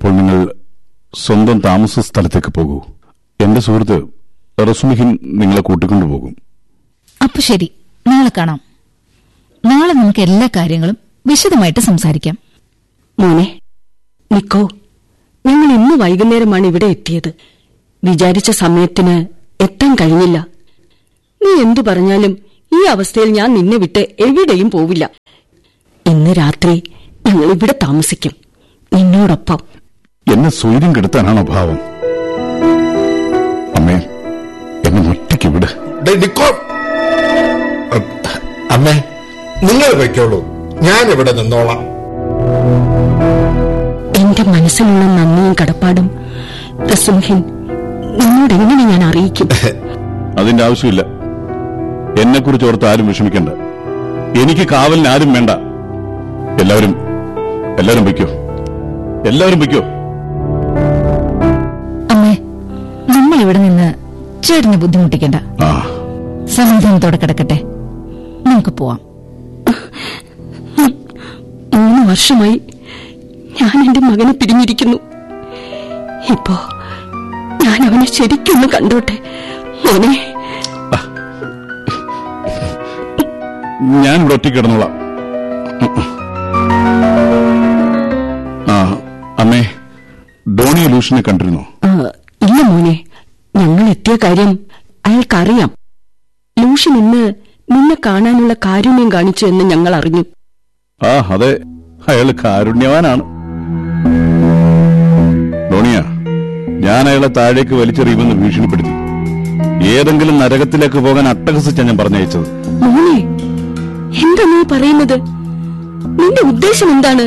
അപ്പോൾ നിങ്ങൾ സ്വന്തം താമസ സ്ഥലത്തേക്ക് പോകൂ എന്റെ സുഹൃത്ത് റസുമിഹിൻ നിങ്ങളെ കൂട്ടിക്കൊണ്ടുപോകും അപ്പൊ ശരി നാളെ കാണാം നാളെ നമുക്ക് എല്ലാ കാര്യങ്ങളും വിശദമായിട്ട് സംസാരിക്കാം മോനെ നിക്കോ ഞങ്ങൾ ഇന്ന് വൈകുന്നേരമാണ് ഇവിടെ എത്തിയത് വിചാരിച്ച സമയത്തിന് എത്താൻ കഴിഞ്ഞില്ല നീ എന്തു പറഞ്ഞാലും ഈ അവസ്ഥയിൽ ഞാൻ നിന്നെ വിട്ട് എവിടെയും പോവില്ല ഇന്ന് രാത്രി ഞങ്ങൾ ഇവിടെ താമസിക്കും നിന്നോടൊപ്പം എന്നെ സ്വൈര്യം കെടുത്താനാണോ ഭാവം അമ്മേ എന്നെ ഒറ്റയ്ക്ക് വിട് ഡേ, നിക്കോ അ- അമ്മേ നിങ്ങൾ വയ്ക്കോളൂ ഞാൻ ഇവിടെ നിന്നോളാം എന്റെ മനസ്സിലുള്ള നന്ദിയും കടപ്പാടും റസുംഹിൻ നിന്നോട് എങ്ങനെ ഞാൻ അറിയിക്കും അതിന്റെ ആവശ്യമില്ല എന്നെക്കുറിച്ച് ഓർത്ത് ആരും വിഷമിക്കണ്ട എനിക്ക് കാവലിന് ആരും വേണ്ട എല്ലാവരും എല്ലാവരും വയ്ക്കോ എല്ലാവരും വയ്ക്കോ അമ്മേ നമ്മൾ ഇവിടെ നിന്ന് ചേട്ടനെ ബുദ്ധിമുട്ടിക്കണ്ട ആ സമാധാനത്തോടെ കിടക്കട്ടെ നമുക്ക് പോവാം മൂന്ന് വർഷമായി ഞാൻ എന്റെ മകനെ പിരിഞ്ഞിരിക്കുന്നു ഇപ്പോ ഞാൻ അവനെ ശരിക്കൊന്ന് കണ്ടോട്ടെ മോനെ ഞാൻ ഇവിടെ ഒറ്റയ്ക്ക് കിടന്നോളാം ആ അമ്മേ ഡോണി ലൂഷിനെ കണ്ടിരുന്നോ ആ, ഇല്ല മോനെ ഞങ്ങൾ എത്തിയ കാര്യം അയാൾക്കറിയാം ലൂഷൻ ഇന്ന് നിന്നെ കാണാനുള്ള കാരുണ്യം കാണിച്ചു എന്ന് ഞങ്ങൾ അറിഞ്ഞു ആ അതെ അയാൾ കാരുണ്യവാനാണ് ഡോണിയ ഞാൻ അയാളെ താഴേക്ക് വലിച്ചെറിയുമെന്ന് ഭീഷണിപ്പെടുത്തി ഏതെങ്കിലും നരകത്തിലേക്ക് പോകാൻ അട്ടഹസിച്ചാ ഞാൻ പറഞ്ഞയച്ചത് മോനെ എന്താ നീ പറയുന്നത് നിന്റെ ഉദ്ദേശം എന്താണ്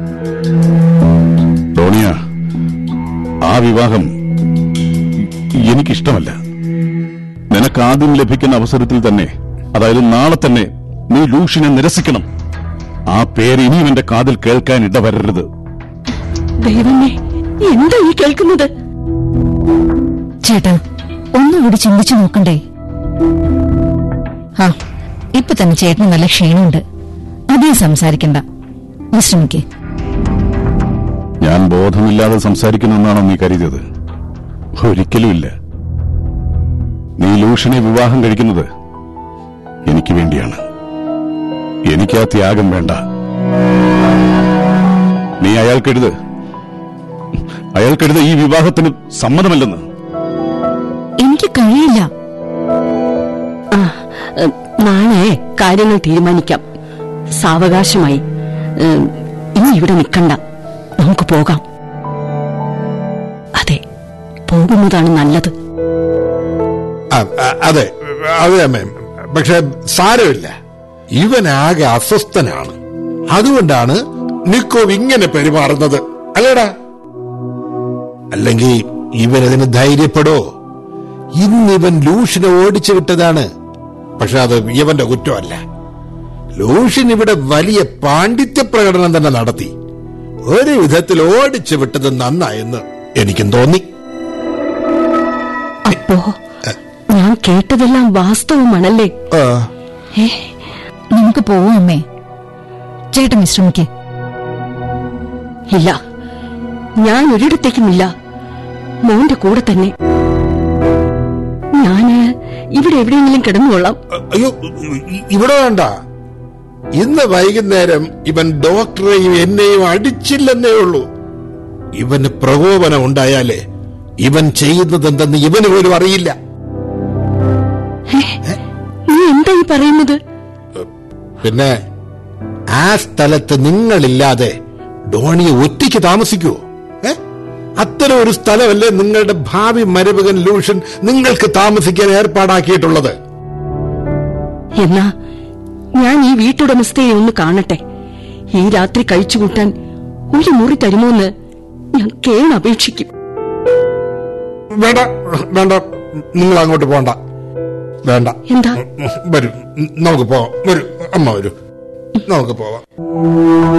ഡോണിയ ആ വിവാഹം എനിക്കിഷ്ടമല്ല നിനക്ക് ആദ്യം ലഭിക്കുന്ന അവസരത്തിൽ തന്നെ അതായത് നാളെ തന്നെ നീ ലൂഷിനെ നിരസിക്കണം ആ പേര് ഇനിയും എന്റെ കാതിൽ കേൾക്കാൻ ഇടവരരുത് ദൈവമേ എന്താ ഈ കേൾക്കുന്നത് ചേട്ടാ ഒന്നുകൂടി ചിന്തിച്ചു നോക്കണ്ടേ ആ ഇപ്പൊ തന്നെ ചേട്ടന് നല്ല ക്ഷീണമുണ്ട് അധികം സംസാരിക്കണ്ട വിശ്രമിക്കേ ഞാൻ ബോധമില്ലാതെ സംസാരിക്കുന്നെന്നാണോ നീ കരുതിയത് ഒരിക്കലുമില്ല നീ ലൂഷനെ വിവാഹം കഴിക്കുന്നത് എനിക്ക് വേണ്ടിയാണ് എനിക്ക് ആ ത്യാഗം വേണ്ട നീ അയാൾക്കെഴുത് അയാൾക്കെഴുത് ഈ വിവാഹത്തിന് സമ്മതമല്ലെന്ന് എനിക്ക് കഴിയില്ല ആ ഏ, നാളെ കാര്യങ്ങൾ തീരുമാനിക്കാം സാവകാശമായി ഏ, ഇനി ഇവിടെ നിൽക്കണ്ട നമുക്ക് പോകാം അതെ പോകുന്നതാണ് നല്ലത് ആ, ആ, അതെ അതെ അമ്മേ പക്ഷെ സാരമില്ല ഇവനാകെ അസ്വസ്ഥനാണ് അതുകൊണ്ടാണ് നിക്കോ ഇങ്ങനെ പെരുമാറുന്നത് അല്ലേടാ അല്ലെങ്കിൽ ഇവനതിന് ധൈര്യപ്പെടോ ഇന്നിവൻ ലൂഷിനെ ഓടിച്ചു വിട്ടതാണ് പക്ഷെ അത് ഇവന്റെ കുറ്റമല്ല ലൂഷിൻ ഇവിടെ വലിയ പാണ്ഡിത്യ പ്രകടനം തന്നെ നടത്തി ഒരു വിധത്തിൽ ഓടിച്ചു വിട്ടത് നന്നായെന്ന് എനിക്കും തോന്നി അപ്പോ ഞാൻ കേട്ടതെല്ലാം വാസ്തവമാണല്ലേ ആ, ഏ നമുക്ക് പോവാം അമ്മേ ചേട്ടൻ വിശ്രമിക്കേ ഇല്ല ഞാൻ ഒരിടത്തേക്കുമില്ല മോന്റെ കൂടെ തന്നെ ഞാന് ഇവിടെ എവിടെയെങ്കിലും കിടന്നുകൊള്ളാം അയ്യോ ഇ- ഇവിടെ വേണ്ട ഇന്ന് വൈകുന്നേരം ഇവൻ ഡോക്ടറെയും എന്നെയും അടിച്ചില്ലെന്നേ ഉള്ളൂ ഇവന് പ്രകോപനം ഉണ്ടായാലേ ഇവൻ ചെയ്യുന്നത് എന്തെന്ന് ഇവന് പോലും അറിയില്ല നീ എന്താ ഈ പറയുന്നത് പിന്നെ ആ സ്ഥലത്ത് നിങ്ങളില്ലാതെ ഡോണിയെ ഒറ്റയ്ക്ക് താമസിക്കുവോ ഏ അത്തരം ഒരു സ്ഥലമല്ലേ നിങ്ങളുടെ ഭാവി മരുമകൻ ലൂഷൻ നിങ്ങൾക്ക് താമസിക്കാൻ ഏർപ്പാടാക്കിയിട്ടുള്ളത് എന്നാ ഞാൻ ഈ വീട്ടുടമസ്ഥയെ ഒന്ന് കാണട്ടെ ഈ രാത്രി കഴിച്ചുകൂട്ടാൻ ഒരു മുറി തരുമോന്ന് ഞാൻ കേണപേക്ഷിക്കും വേണ്ട വേണ്ട നിങ്ങൾ അങ്ങോട്ട് പോണ്ട വേണ്ട എന്താ വരൂ നമുക്ക് പോവാം വരൂ അമ്മ വരൂ നമുക്ക് പോവാം